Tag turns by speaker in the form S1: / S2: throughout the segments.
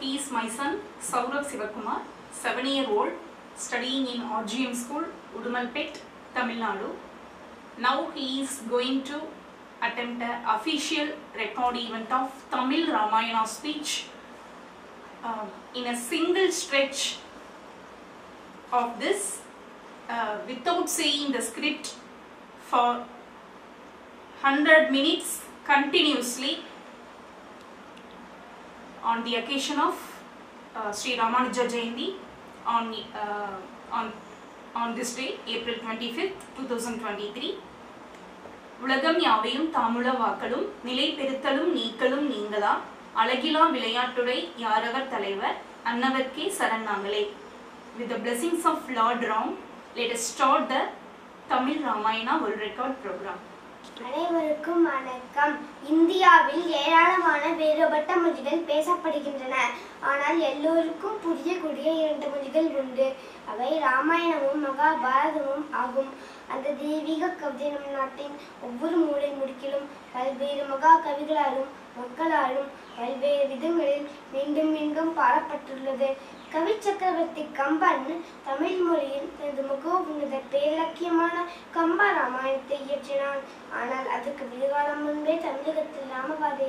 S1: He is my son, Saurabh Sivakumar, 7 year old, studying in RGM School, Udumalpet, Tamil Nadu. Now he is going to attempt a official record event of Tamil Ramayana speech uh, in a single stretch of this uh, without saying the script for 100 minutes continuously on the occasion of uh, Sri Ramanuja Jayanti on, uh, on, on this day, April 25th, 2023. உலகம் யாவையும் தாமுள வாக்களும் நிலை பெருத்தலும் நீக்கலும் நீங்களா அழகிலா விளையாட்டுடை யாரவர் தலைவர் அன்னவர்க்கே சரண் நாங்களே with the blessings of Lord Ram, let us start the Tamil Ramayana World Record program.
S2: அனைவருக்கும் வணக்கம் இந்தியாவில் ஏராளமான வேறுபட்ட மொழிகள் பேசப்படுகின்றன ஆனால் எல்லோருக்கும் புரியக்கூடிய இரண்டு மொழிகள் உண்டு அவை ராமாயணமும் மகாபாரதமும் ஆகும் அந்த தெய்வீக கவிதை நம் நாட்டின் ஒவ்வொரு மூலை முடுக்கிலும் பல்வேறு மகா கவிகளாலும் மக்களாலும் பல்வேறு விதங்களில் மீண்டும் மீண்டும் பாடப்பட்டுள்ளது கவி சக்கரவர்த்தி கம்பன் தமிழ் மொழியில் தனது முக உன்னத பேரிலக்கியமான கம்ப ராமாயணத்தை இயற்றினான் ஆனால் அதற்கு வெகுகாலம் முன்பே தமிழகத்தில் ராமகாதை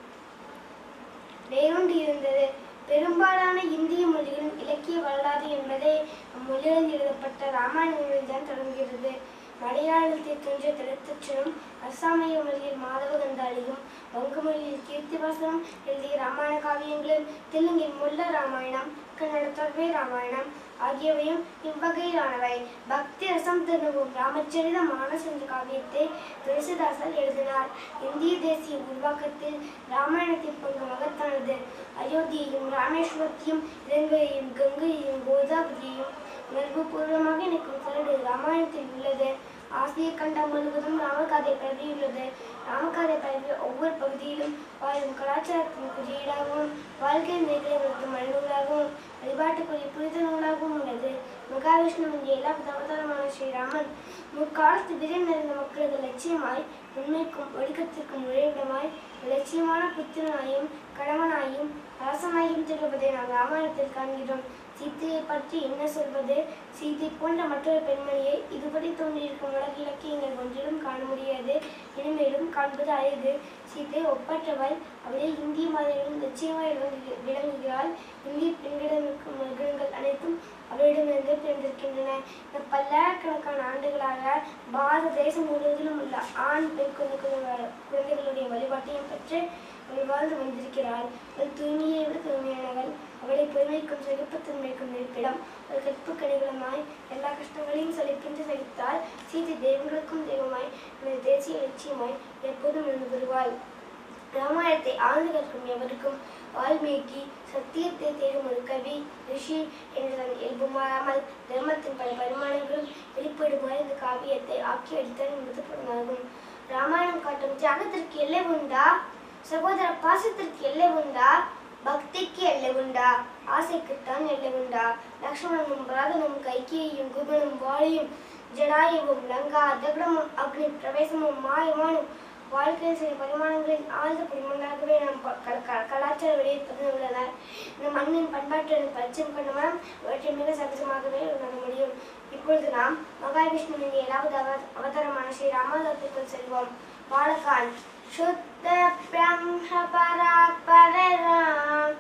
S2: வேரூன்றி இருந்தது பெரும்பாலான இந்திய மொழிகளின் இலக்கிய வரலாறு என்பதே அம்மொழிகளில் எழுதப்பட்ட ராமாயணங்களில் தான் தொடங்குகிறது மலையாளத்தில் தோன்றிய தடுத்தச்சனும் அஸ்ஸாமிய மொழியில் மாதவ கந்தாளியும் வங்க மொழியில் கீர்த்திவாசனம் எழுதிய ராமாயண காவியங்களும் தெலுங்கில் முல்ல ராமாயணம் கன்னட தொல்வே ராமாயணம் ஆகியவையும் இவ்வகையிலானவை பக்தி ரசம் திரும்பும் ராமச்சரித மானஸ் என்ற காவியத்தை துளசிதாசர் எழுதினார் இந்திய தேசிய உருவாக்கத்தில் ராமாயணத்தின் பங்கு மகத்தானது அயோத்தியையும் ராமேஸ்வரத்தையும் இலங்கையையும் கங்கையையும் கோதாவரியையும் உணர்வுபூர்வமாக இணைக்கும் சரடு ராமாயணத்தில் உள்ளது ஆசிய கண்டம் முழுவதும் ராமகாதை பரவியுள்ளது ராமகாதை பரவிய ஒவ்வொரு பகுதியிலும் வாழும் கலாச்சாரத்தின் குறியீடாகவும் வாழ்க்கை நிலைகளை நடத்தும் மனநூலாகவும் வழிபாட்டுக்குரிய புனித நூலாகவும் உள்ளது மகாவிஷ்ணுவின் ஏழாவது அவதாரமான ஸ்ரீராமன் முற்காலத்து விரை நிறைந்த மக்களது லட்சியமாய் உண்மைக்கும் ஒழுக்கத்திற்கும் உழைவிடமாய் லட்சியமான புத்திரனாயும் கணவனாயும் அரசனாயும் திகழ்வதை நாம் ராமாயணத்தில் காண்கிறோம் சீத்தையை பற்றி என்ன சொல்வது சீதை போன்ற மற்றொரு பெண்மணியை இதுவரை தோன்றியிருக்கும் உலக இலக்கியங்கள் ஒன்றிலும் காண முடியாது இனிமேலும் காண்பது அரிது சீதை ஒப்பற்றவள் அவளே இந்திய மாதிரியும் நிச்சயமாய் விளங்கு- விளங்குகிறாள் இந்திய பெண்களிடம் இருக்கும் குணங்கள் அனைத்தும் அவளிடமிருந்து பிறந்திருக்கின்றன இந்த பல்லாயிரக்கணக்கான ஆண்டுகளாக பாரத தேசம் முழுவதிலும் உள்ள ஆண் பெண் குழந்தைகளோட குழந்தைகளுடைய வழிபாட்டையும் பெற்று அவள் வாழ்ந்து வந்திருக்கிறாள் அவள் தூய்மையை விட தூய்மையானவள் அவளை பொறுமைக்கும் சகிப்புத்தன்மைக்கும் இருப்பிடம் அவள் கற்பு கணிகளுமாய் எல்லா கஷ்டங்களையும் சலிப்பின்றி சகித்தால் சீதை தெய்வங்களுக்கும் தெய்வமாய் எனது தேசிய லட்சியமாய் எப்போதும் இருந்து வருவாள் ராமாயணத்தை ஆழ்ந்து கற்கும் எவருக்கும் வால்மீகி சத்தியத்தை தேடும் ஒரு கவி ரிஷி என்ற தன் இயல்பு மாறாமல் தர்மத்தின் பல பரிமாணங்களும் வெளிப்படுமாறு இந்த காவியத்தை ஆக்கி அடித்தால் என்பது பொருளாகும் ராமாயணம் காட்டும் தியாகத்திற்கு எல்லை உண்டா சகோதர பாசத்திற்கு எல்லை உண்டா பக்திக்கு எல்லை உண்டா ஆசைக்குத்தான் எல்லை உண்டா லக்ஷ்மணனும் பரதனும் கைகேயும் குபனும் வாலியும் ஜடாயுவும் லங்கா தகடமும் அக்னி பிரவேசமும் மாயமானும் வாழ்க்கையில் சில பரிமாணங்களின் ஆழ்ந்த பரிமாணங்களாகவே நாம் ப- க- க- கலாச்சார வெளியே உள்ளனர் இந்த மண்ணின் பண்பாட்டு பரிச்சயம் கொண்ட மனம் இவற்றை மிக சகஜமாகவே உணர முடியும் இப்பொழுது நாம் மகாவிஷ்ணுவின் ஏழாவது அவ- அவதாரமான ஸ்ரீ ராமதாசத்திற்குள் செல்வோம் பாலகான் शुद्ध ब्रह्म परात्पर राम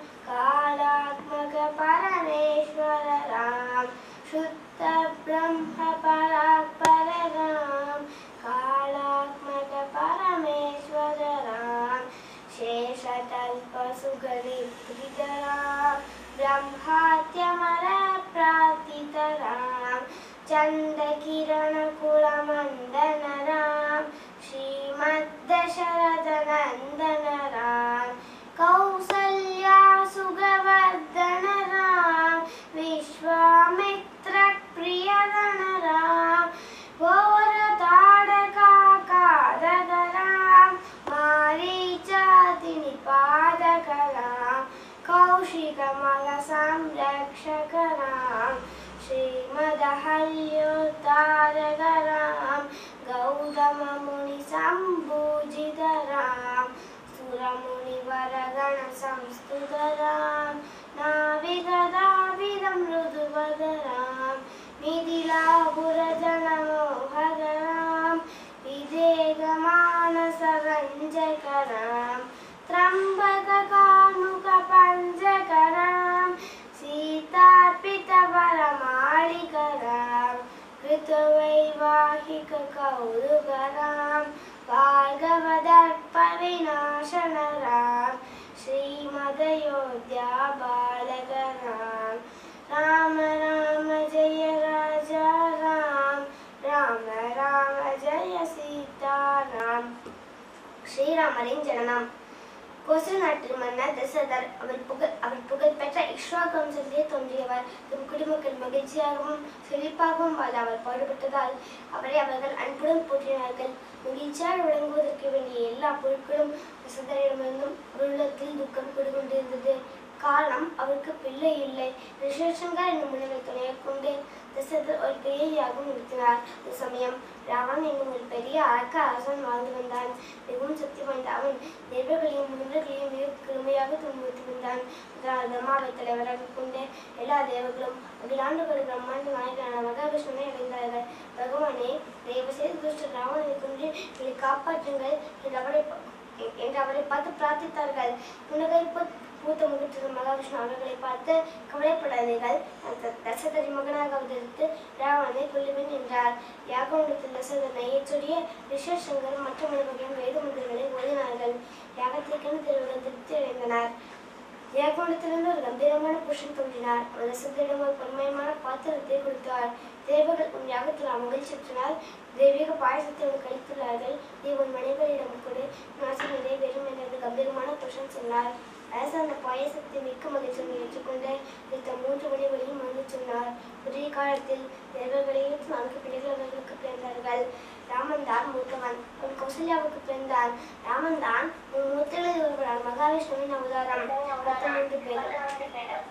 S2: कालात्मक परमेश्वर राम शुद्ध ब्रह्म परात्पर राम कालात्मक परमेश्वर राम शेषतल्प सुगणित राम ब्रह्मात्यमर प्रार्थित राम चन्द्रकिरण कुलमण्डन राम श्रीमद्दशरथनन्दन राम कौसल्या सुगवर्धन राम विश्वामित्रप्रियधन राम घोरताडकाकारक राम मारीचातिनिपादक राम कौशिकमलसंरक्षक राम श्रीमदहल्योद्धारक राम गौतममुनिसम्भूजित राम सुरमुनिवरगणसंस्तुत राम ஸ்ரீராமரின் ஜனனம் கோசல நாட்டு மன்னர் தசரதர் அவர் புகழ் அவர் புகழ்பெற்ற இக்ஷ்வாகு வம்சத்திலே தோன்றியவர் தம் குடிமக்கள் மகிழ்ச்சியாகவும் செழிப்பாகவும் வாழ அவர் பாடுபட்டதால் அவரை அவர்கள் அன்புடன் போற்றினார்கள் மகிழ்ச்சியாக விளங்குவதற்கு வேண்டிய எல்லா பொருட்களும் தசரதரிடமிருந்தும் ஒரு உள்ளத்தில் துக்கம் குடிகொண்டிருந்தது காரணம் அவருக்கு பிள்ளை இல்லை ரிஷேஷங்கர் என்னும் முனிவை துணையை கொண்டு தசரதர் ஒரு பெரிய யாகம் நிறுத்தினார் அந்த சமயம் ராவன் என்னும் ஒரு பெரிய அரக்க அரசன் வாழ்ந்து வந்தான் மிகவும் சக்தி வாய்ந்த அவன் தேவர்களையும் முனிவர்களையும் மிக கடுமையாக துன்புறுத்தி வந்தான் இதனால் பிரம்மாவை தலைவராக கொண்டு எல்லா தேவர்களும் அகிலாண்டுகள் பிரம்மாண்ட நாயகனான மகாவிஷ்ணுவை அடைந்தார்கள் பகவானே தயவு செய்து துஷ்ட ராவணனை கொண்டு என்னை காப்பாற்றுங்கள் என்று அவரை பா- என்று அவரை பார்த்து பிரார்த்தித்தார்கள் புன்னகை பூ- பூத்த முகத்துடன் மகாவிஷ்ணு அவர்களை பார்த்து கவலைப்படாதீர்கள் நான் த- தசரதரி மகனாக அவதரித்து ராவணனை கொல்லுவேன் என்றார் யாகவண்டத்தில் தசரதனை ஏற்றுடைய ரிஷசங்கர் மற்ற மனிதர்களும் வேத மந்திரங்களை ஓதினார்கள் யாகத்தை கண்டு திருவிழம் திருப்தி அடைந்தனர் யாகவண்டத்திலிருந்து ஒரு கம்பீரமான புருஷன் தோன்றினார் அவர் தசரதரிடம் ஒரு பொன்மயமான பாத்திரத்தை கொடுத்தார் தேவர்கள் உன் யாகத்தில் மகிழ்ச்சியுற்றனர் தெய்வீக பாயசத்தை உனக்கு அளித்துள்ளார்கள் நீ உன் மனைவரிடம் கொடு நாசி நிறைவேறும் என்று கம்பீரமான புருஷன் சொன்னார் அரசர் அந்த பாயசத்தை மிக்க மகிழ்ச்சியுடன் ஏற்றுக்கொண்டு இந்த மூன்று மணிவரையும் மறந்து சொன்னார் புதிய காலத்தில் தேவர்களையும் நான்கு பிள்ளைகள் அவர்களுக்கு பிறந்தார்கள் ராமன் தான் மூத்தவன் உன் கௌசல்யாவுக்கு பிறந்தார் ராமன் தான் உன் மூத்தகளில் ஒருவரான மகாவிஷ்ணுவின் அவதாரம் மொத்தம் மூன்று பேர்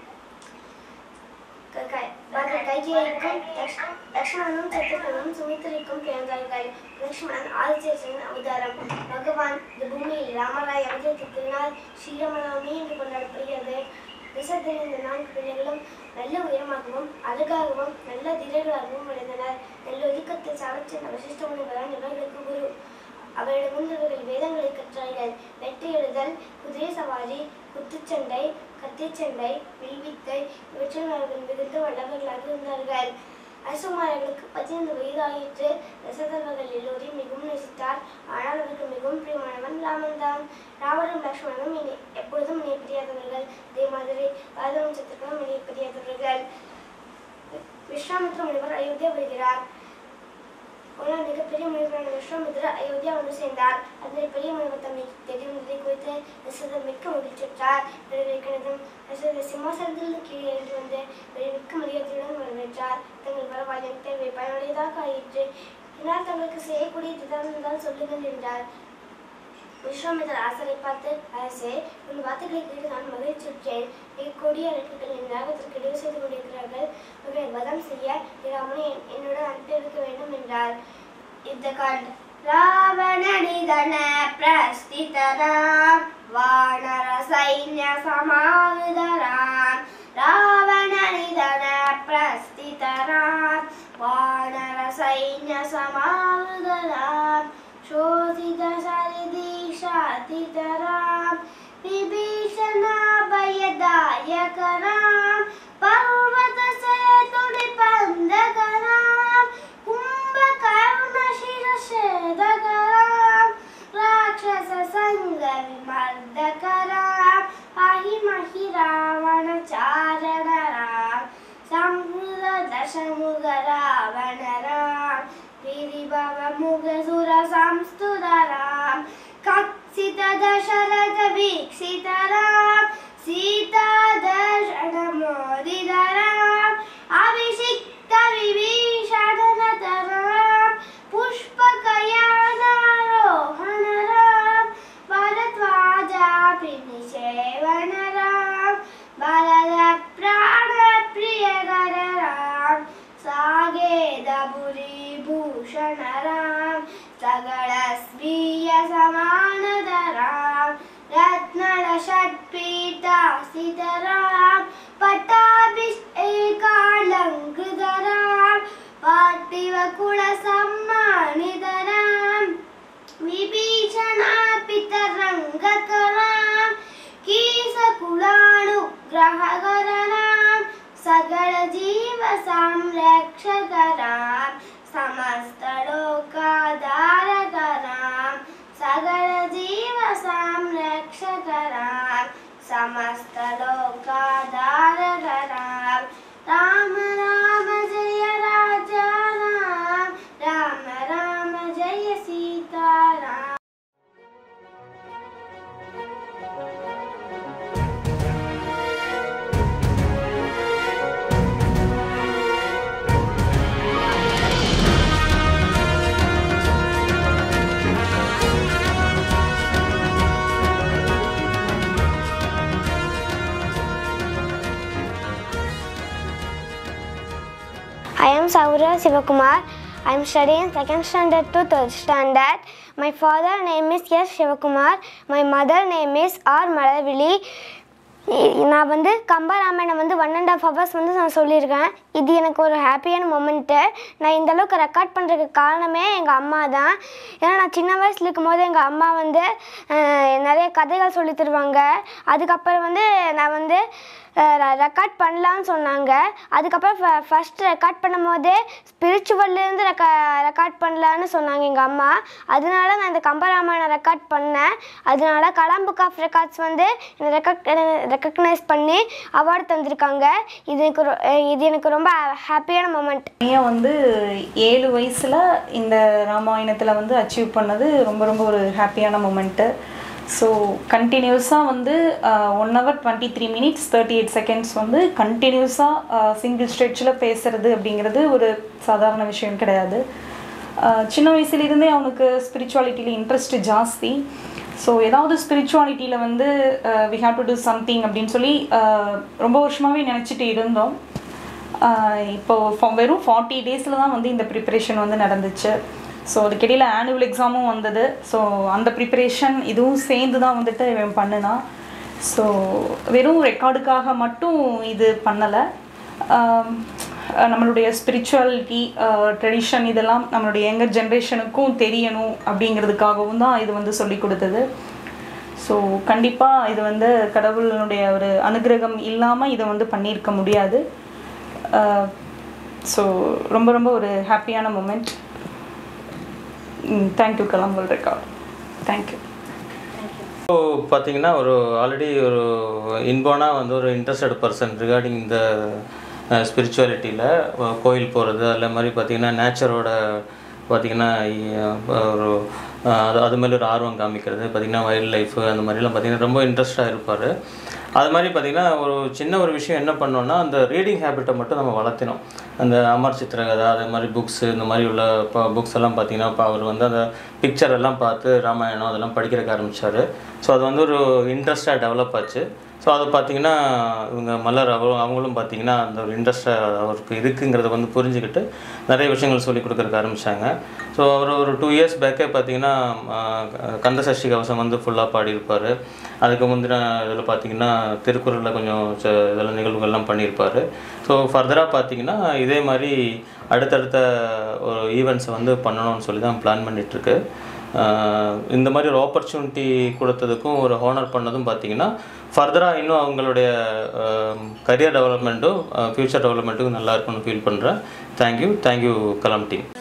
S2: க- க- மகள் கைகேயிக்கும் லக்ஷ்- லக்ஷ்மணனும் சத்ருகனும் சுமித்திரைக்கும் பிறந்தார்கள் லக்ஷ்மணன் ஆதிசேஷன் அவதாரம் பகவான் இந்த பூமியில் ராமராய் அவதரித்த திருநாள் ஸ்ரீராமநவமி என்று கொண்டாடப்படுகிறது விசத்தின் இந்த நான்கு பிள்ளைகளும் நல்ல உயரமாகவும் அழகாகவும் நல்ல திரைகளாகவும் விளைந்தனர் நல்ல ஒதுக்கத்தில் சாவச்சென்ற வசிஷ்ட முனிவரான் இவர்களுக்கு குரு அவரிடமிருந்து இவர்கள் வேதங்களை கற்றார்கள் வெற்றி எழுதல் குதிரை சவாரி குத்துச்சண்டை கத்திச்சண்டை வில்வித்தை இவற்றில் அவர்கள் மிகுந்த வல்லவர்களாக இருந்தார்கள் அரசுமார்களுக்கு பதினைந்து வயதாயிற்று தசரதர்கள் எல்லோரையும் மிகவும் நேசித்தார் ஆனால் அவருக்கு மிகவும் பிரியமானவன் ராமன் தான் ராவணும் லக்ஷ்மணனும் இனி எப்பொழுதும் இணைய பிரியாதவர்கள் அதே மாதிரி பாரதம் சத்துக்களும் இணைய பிரியாதவர்கள் விஸ்வாமித்ர முனிவர் அயோத்தியா வருகிறார் ஒரு நாள் மிகப்பெரிய முனிவரான விஸ்வாமித்திரர் அயோத்தியா வந்து சேர்ந்தார் அந்த பெரிய முனிவர் தம்மை தேடி வந்ததை குறித்து தசரதர் மிக்க மகிழ்ச்சியுற்றார் வரவேற்கிறதும் தசரதர் சிம்மாசனத்தில் கீழே இறங்கி வந்து ஒரு மிக்க மரியாதையுடன் வரவேற்றார் தங்கள் வரவால் எனக்கு தேவை பயனுடையதாக ஆயிற்று இதனால் தங்களுக்கு செய்யக்கூடிய திட்டம் இருந்தால் சொல்லுங்கள் என்றார் விஸ்வாமித்தர் அரசரை பார்த்து அரசே உன் வார்த்தைகளை கேட்டு நான் மகிழ்ச்சியுற்றேன் மிக கொடிய அரக்குகள் என் யாகத்திற்கு இடைவு செய்து கொண்டிருக்கிறார்கள் அவர்களை வதம் செய்ய ராமனை என்- என்னுடன் அனுப்பி வைக்க வேண்டும் என்றார் ಯುದ್ಧ ಕಾಂಡ ರಾವಣನಿಧನ ಪ್ರಸ್ಥಿತರಾಮ್ ವಾನರ ಸೈನ್ಯ ಸಮಾವಿದರಾಮ್ ರಾವಣನಿಧನ ಪ್ರಸ್ಥಿತರಾಮ್ ವಾನರ ಸೈನ್ಯ ಸಮಾವಿದರಾಮ್ ಶೋಧಿತ ಸರಿದೀಶಾತಿತರಾಮ್ ವಿಭೀಷಣ ಭಯದಾಯಕರಾಮ್ ಪರ್ವತ ಸೇತುಡಿ ಬಂಧಕರಾಮ್ ಕುಂಭಕರ್ಣ ಶಿರಷೇದಕರಾಮ್ ರಾಕ್ಷಸ ಸಂಗ ವಿಮರ್ದಕರಾಮ್ ಅಹಿಮಹಿ ರಾವಣ ಚಾರಣರಾಮ್ ಸಂಹೃತ ದಶಮುಗ ರಾವಣರಾಮ್ ಗಿರಿಭವ ಮುಗ ಸುರ ಸಂಸ್ತುತರಾಮ್ ಕಕ್ಷಿತ ದಶರಥ ವೀಕ್ಷಿತರಾಮ್ ಸೀತಾ ದರ್ಶನ ಮೋದಿತರಾಮ್ ಅಭಿಷಿಕ್ತ ವಿಭೀಷಣನತರಾಮ್ ಪುಷ್ಪಕಯಾನಾರೋಹಣರಾಮ್ ಭರದ್ವಾಜಾಪಿ ನಿಷೇವಣರಾಮ್ ಬಲದ ಪ್ರಾಣ ಪ್ರಿಯಕರರಾಮ್ ಸಾಗೇದ ಪುರಿ ಭೂಷಣರಾಮ್ ಸಗಳ ಸ್ವೀಯ ಸಮಾನದರಾಮ್ ರತ್ನದ ಷಟ್ಪೀಠಾಸಿತರಾಮ್ ಪಟ್ಟಾಭಿಷೇಕಾಲಂಕೃತರಾಮ್ ಪಾರ್ಥಿವ ಕುಳ ಸಮ್ಮಾನಿತರಾಮ್ ವಿಭೀಷಣಾ ಪಿತರಂಗಕರಾಮ್ ಕೀಸಕುಲಾನುಗ್ರಹಕರರಾಮ್ ಸಕಲ ಜೀವ ಸಂರಕ್ಷಕರಾಮ್ ಸಮಸ್ತ ಲೋಕಾಧಾರಕರಾಮ್ ಸಕಲ ಜೀವ ಸಂರಕ್ಷಕರಾಮ್ ಸಮಸ್ತ ಲೋಕಾಧಾರಕರಾಮ್ ರಾಮ ರಾಮ ಜಯ ರಾಜ ರಾಮ ರಾಮ ರಾಮ ಜಯ Seetharama I am Saura Sivakumar. I am studying second standard to third standard. My father name is S. Sivakumar. My mother name is R. Malavili. இ- நான் வந்து கம்பராமாயணம் வந்து ஒன் அண்ட் ஆஃப் ஹவர்ஸ் வந்து நான் சொல்லியிருக்கேன் இது எனக்கு ஒரு ஹாப்பியான மொமெண்ட்டு நான் இந்த அளவுக்கு ரெக்கார்ட் பண்ணுறதுக்கு காரணமே எங்கள் அம்மா தான் ஏன்னா நான் சின்ன வயசில் இருக்கும்போது எங்கள் அம்மா வந்து அஹ், நிறைய கதைகள் சொல்லி தருவாங்க அதுக்கப்புறம் வந்து நான் வந்து ரெக்கார்ட் பண்ணலான்னு சொன்னாங்க அதுக்கப்புறம் ஃபஸ்ட் ரெக்கார்ட் பண்ணும்போதே ஸ்பிரிச்சுவல்லேருந்து ரெக்கா ரெக்கார்ட் பண்ணலான்னு சொன்னாங்க எங்கள் அம்மா அதனால நான் இந்த கம்பராமாயணம் ரெக்கார்ட் பண்ணேன் அதனால கலாம் புக் ஆஃப் ரெக்கார்ட்ஸ் வந்து என்னை ரெக்கக் ரெக்கக்னைஸ் பண்ணி அவார்டு தந்திருக்காங்க இது எனக்கு ரொ- இது எனக்கு ரொம்ப ஹாப்பியான மூமெண்ட்
S1: பையன் வந்து ஏழு வயசில் இந்த ராமாயணத்தில் வந்து அச்சீவ் பண்ணது ரொம்ப ரொம்ப ஒரு ஹாப்பியான மூமெண்ட்டு ஸோ கண்டினியூஸாக வந்து one hour twenty three minutes thirty eight seconds வந்து கண்டினியூஸாக சிங்கிள் ஸ்ட்ரெச்சில் பேசுறது அப்படிங்கிறது ஒரு சாதாரண விஷயம் கிடையாது ஆஹ் சின்ன வயசுலேருந்தே அவனுக்கு ஸ்பிரிச்சுவாலிட்டியில் இன்ட்ரெஸ்ட் ஜாஸ்தி ஸோ ஏதாவது ஸ்பிரிச்சுவாலிட்டியில் வந்து we have to do something அப்படின்னு சொல்லி ஆஹ் ரொம்ப வருஷமாகவே நினச்சிட்டு இருந்தோம் ஆஹ் இப்போ ஃப- வெறும் ஃபார்ட்டி டேஸில் தான் வந்து இந்த ப்ரிப்பரேஷன் வந்து நடந்துச்சு ஸோ அதுக்கிடையில் ஆனுவல் எக்ஸாமும் வந்தது ஸோ அந்த ப்ரிப்பரேஷன் இதுவும் சேர்ந்து தான் வந்துட்டு இவன் பண்ணினான் ஸோ வெறும் ரெக்கார்டுக்காக மட்டும் இது பண்ணலை நம்மளுடைய ஸ்பிரிச்சுவாலிட்டி ட்ரெடிஷன் இதெல்லாம் நம்மளுடைய யங்கர் ஜென்ரேஷனுக்கும் தெரியணும் அப்படிங்கிறதுக்காகவும் தான் இது வந்து சொல்லி கொடுத்தது ஸோ கண்டிப்பாக இது வந்து கடவுளினுடைய ஒரு அனுகிரகம் இல்லாமல் இதை வந்து பண்ணியிருக்க முடியாது ஸோ ரொம்ப ரொம்ப ஒரு ஹாப்பியான மூமெண்ட் தேங்க்யூ கலாம்பல் ரெக்கார்ட் தேங்க்யூ
S3: இப்போ பார்த்தீங்கன்னா ஒரு ஆல்ரெடி ஒரு இன்பானாக வந்து ஒரு இன்ட்ரெஸ்டட் பர்சன் ரிகார்டிங் இந்த ஸ்பிரிச்சுவாலிட்டியில் கோயில் போகிறது அதில் மாதிரி பார்த்தீங்கன்னா நேச்சரோட பார்த்தீங்கன்னா ஒரு அஹ், அது அது மேலே ஒரு ஆர்வம் காமிக்கிறது பார்த்தீங்கன்னா வைல்ட் லைஃப் அந்த மாதிரிலாம் பார்த்தீங்கன்னா ரொம்ப இன்ட்ரெஸ்டாக இருப்பார் அது மாதிரி பார்த்தீங்கன்னா ஒரு சின்ன ஒரு விஷயம் என்ன பண்ணோம்னா அந்த ரீடிங் ஹேபிட்டை மட்டும் நம்ம வளர்த்தினோம் அந்த அமர் சித்திரகதை அதே மாதிரி புக்ஸு இந்த மாதிரி உள்ள புக்ஸ் எல்லாம் பார்த்தீங்கன்னா இப்போ அவர் வந்து அந்த பிக்சர் எல்லாம் பார்த்து ராமாயணம் அதெல்லாம் படிக்கிறதுக்கு ஆரம்பிச்சார் ஸோ அது வந்து ஒரு இன்ட்ரெஸ்டாக டெவலப் ஆச்சு ஸோ அது பார்த்தீங்கன்னா இவங்க மலர் அவரும் அவங்களும் பார்த்தீங்கன்னா அந்த ஒரு இன்ட்ரெஸ்டாக அவருக்கு இருக்குங்கிறத வந்து புரிஞ்சுக்கிட்டு நிறைய விஷயங்கள் சொல்லி கொடுக்கறதுக்கு ஆரம்பித்தாங்க ஸோ அவர் ஒரு டூ இயர்ஸ் பேக்கே பார்த்தீங்கன்னா ஆஹ், கந்த சஷ்டி கவசம் வந்து ஃபுல்லாக பாடியிருப்பார் அதுக்கு முந்தின இதில் பார்த்தீங்கன்னா திருக்குறளில் கொஞ்சம் ச- இதெல்லாம் நிகழ்வுகள்லாம் பண்ணியிருப்பார் ஸோ ஃபர்தராக பார்த்தீங்கன்னா இதே மாதிரி அடுத்தடுத்த ஒரு ஈவெண்ட்ஸை வந்து பண்ணணும்னு சொல்லி தான் பிளான் பண்ணிகிட்ருக்கு இந்த மாதிரி ஒரு ஆப்பர்ச்சுனிட்டி கொடுத்ததுக்கும் ஒரு ஹோனர் பண்ணதும் பார்த்தீங்கன்னா ஃபர்தராக இன்னும் அவங்களுடைய கரியர் டெவலப்மெண்ட்டும் ஃப்யூச்சர் டெவலப்மெண்ட்டுக்கும் நல்லா இருக்கும்னு ஃபீல் பண்ணுறேன் தேங்க்யூ தேங்க்யூ கலாம் டீம்